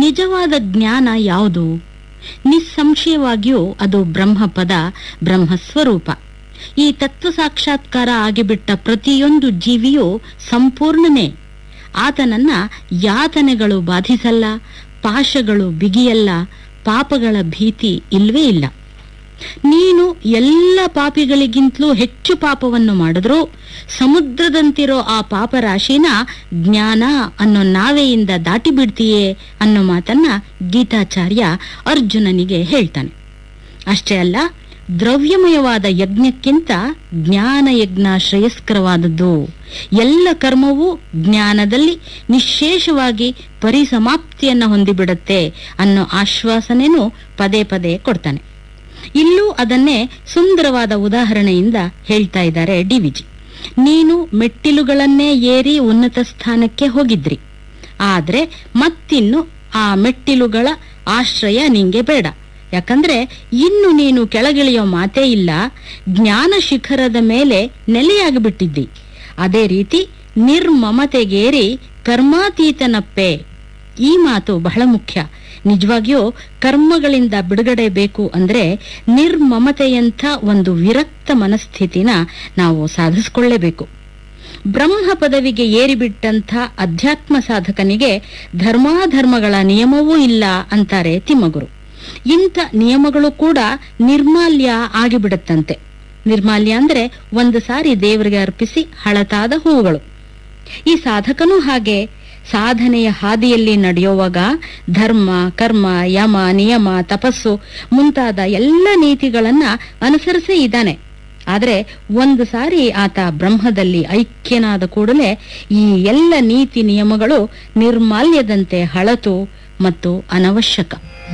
ನಿಜವಾದ ಜ್ಞಾನ ಯಾವುದು ನಿಸ್ಸಂಶಯವಾಗಿಯೂ ಅದು ಬ್ರಹ್ಮಪದ ಬ್ರಹ್ಮಸ್ವರೂಪ ಈ ತತ್ವ ಸಾಕ್ಷಾತ್ಕಾರ ಆಗಿಬಿಟ್ಟ ಪ್ರತಿಯೊಂದು ಜೀವಿಯೂ ಸಂಪೂರ್ಣನೇ ಆತನನ್ನ ಯಾತನೆಗಳು ಬಾಧಿಸಲ್ಲ ಪಾಶಗಳು ಬಿಗಿಯಲ್ಲ ಪಾಪಗಳ ಭೀತಿ ಇಲ್ವೇ ಇಲ್ಲ ನೀನು ಎಲ್ಲ ಪಾಪಿಗಳಿಗಿಂತಲೂ ಹೆಚ್ಚು ಪಾಪವನ್ನು ಮಾಡಿದ್ರೂ ಸಮುದ್ರದಂತಿರೋ ಆ ಪಾಪರಾಶಿನ ಜ್ಞಾನ ಅನ್ನೋ ನಾವೆಯಿಂದ ದಾಟಿ ಬಿಡ್ತೀಯೇ ಅನ್ನೋ ಮಾತನ್ನ ಗೀತಾಚಾರ್ಯ ಅರ್ಜುನನಿಗೆ ಹೇಳ್ತಾನೆ ಅಷ್ಟೇ ಅಲ್ಲ ದ್ರವ್ಯಮಯವಾದ ಯಜ್ಞಕ್ಕಿಂತ ಜ್ಞಾನ ಯಜ್ಞ ಶ್ರೇಯಸ್ಕರವಾದದ್ದು ಎಲ್ಲ ಕರ್ಮವೂ ಜ್ಞಾನದಲ್ಲಿ ನಿಶೇಷವಾಗಿ ಪರಿಸಮಾಪ್ತಿಯನ್ನ ಹೊಂದಿಬಿಡುತ್ತೆ ಅನ್ನೋ ಆಶ್ವಾಸನೆನೂ ಪದೇ ಪದೇ ಕೊಡ್ತಾನೆ ಇಲ್ಲೂ ಅದನ್ನೇ ಸುಂದರವಾದ ಉದಾಹರಣೆಯಿಂದ ಹೇಳ್ತಾ ಇದ್ದಾರೆ ಡಿ ವಿಜಿ ನೀನು ಮೆಟ್ಟಿಲುಗಳನ್ನೇ ಏರಿ ಉನ್ನತ ಸ್ಥಾನಕ್ಕೆ ಹೋಗಿದ್ರಿ ಆದ್ರೆ ಮತ್ತಿನ್ನು ಆ ಮೆಟ್ಟಿಲುಗಳ ಆಶ್ರಯ ನಿಂಗೆ ಬೇಡ ಯಾಕಂದ್ರೆ ಇನ್ನು ನೀನು ಕೆಳಗಿಳಿಯೋ ಮಾತೇ ಇಲ್ಲ ಜ್ಞಾನ ಶಿಖರದ ಮೇಲೆ ನೆಲೆಯಾಗಿಬಿಟ್ಟಿದ್ದಿ ಅದೇ ರೀತಿ ನಿರ್ಮಮತೆಗೇರಿ ಕರ್ಮಾತೀತನಪ್ಪೆ ಈ ಮಾತು ಬಹಳ ಮುಖ್ಯ ನಿಜವಾಗಿಯೂ ಕರ್ಮಗಳಿಂದ ಬಿಡುಗಡೆ ಬೇಕು ಅಂದ್ರೆ ನಿರ್ಮಮತೆಯಂಥ ಒಂದು ವಿರಕ್ತ ಮನಸ್ಥಿತಿನ ನಾವು ಸಾಧಿಸ್ಕೊಳ್ಳೇಬೇಕು ಬ್ರಹ್ಮ ಪದವಿಗೆ ಏರಿಬಿಟ್ಟಂಥ ಅಧ್ಯಾತ್ಮ ಸಾಧಕನಿಗೆ ಧರ್ಮಾಧರ್ಮಗಳ ನಿಯಮವೂ ಇಲ್ಲ ಅಂತಾರೆ ತಿಮ್ಮಗುರು ಇಂಥ ನಿಯಮಗಳು ಕೂಡ ನಿರ್ಮಾಲ್ಯ ಆಗಿಬಿಡುತ್ತಂತೆ ನಿರ್ಮಾಲ್ಯ ಅಂದ್ರೆ ಒಂದು ಸಾರಿ ದೇವರಿಗೆ ಅರ್ಪಿಸಿ ಹಳತಾದ ಹೂವುಗಳು ಈ ಸಾಧಕನೂ ಹಾಗೆ ಸಾಧನೆಯ ಹಾದಿಯಲ್ಲಿ ನಡೆಯುವಾಗ ಧರ್ಮ ಕರ್ಮ ಯಮ ನಿಯಮ ತಪಸ್ಸು ಮುಂತಾದ ಎಲ್ಲ ನೀತಿಗಳನ್ನ ಅನುಸರಿಸೇ ಇದ್ದಾನೆ ಆದ್ರೆ ಒಂದು ಸಾರಿ ಆತ ಬ್ರಹ್ಮದಲ್ಲಿ ಐಕ್ಯನಾದ ಕೂಡಲೇ ಈ ಎಲ್ಲ ನೀತಿ ನಿಯಮಗಳು ನಿರ್ಮಾಲ್ಯದಂತೆ ಹಳತು ಮತ್ತು ಅನವಶ್ಯಕ